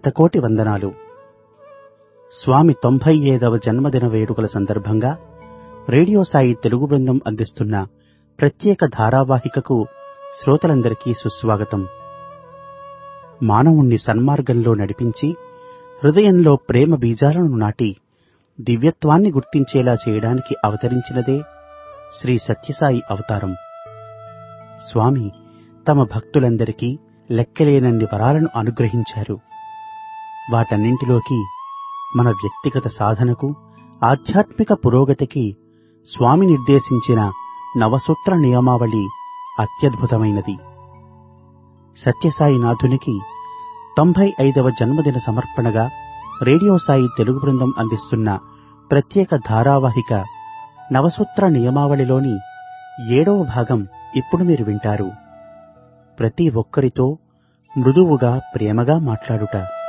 శతకోటి వందనాలు స్వామి తొంభై ఐదవ జన్మదిన వేడుకల సందర్భంగా రేడియో సాయి తెలుగు బృందం అందిస్తున్న ప్రత్యేక ధారావాహికకు శ్రోతలందరికీ సుస్వాగతం మానవుణ్ణి సన్మార్గంలో నడిపించి హృదయంలో ప్రేమ బీజాలను నాటి దివ్యత్వాన్ని గుర్తించేలా చేయడానికి అవతరించినదే శ్రీ సత్యసాయి అవతారం స్వామి తమ భక్తులందరికీ లెక్కలేనన్ని వరాలను అనుగ్రహించారు వాటన్నింటిలోకి మన వ్యక్తిగత సాధనకు ఆధ్యాత్మిక పురోగతికి స్వామి నిర్దేశించిన నవసూత్ర నియమావళి అత్యద్భుతమైనది సత్యసాయినాథునికి తొంభై ఐదవ జన్మదిన సమర్పణగా రేడియో సాయి తెలుగు బృందం అందిస్తున్న ప్రత్యేక ధారావాహిక నవసూత్ర నియమావళిలోని ఏడవ భాగం ఇప్పుడు మీరు వింటారు ప్రతి ఒక్కరితో మృదువుగా ప్రేమగా మాట్లాడుట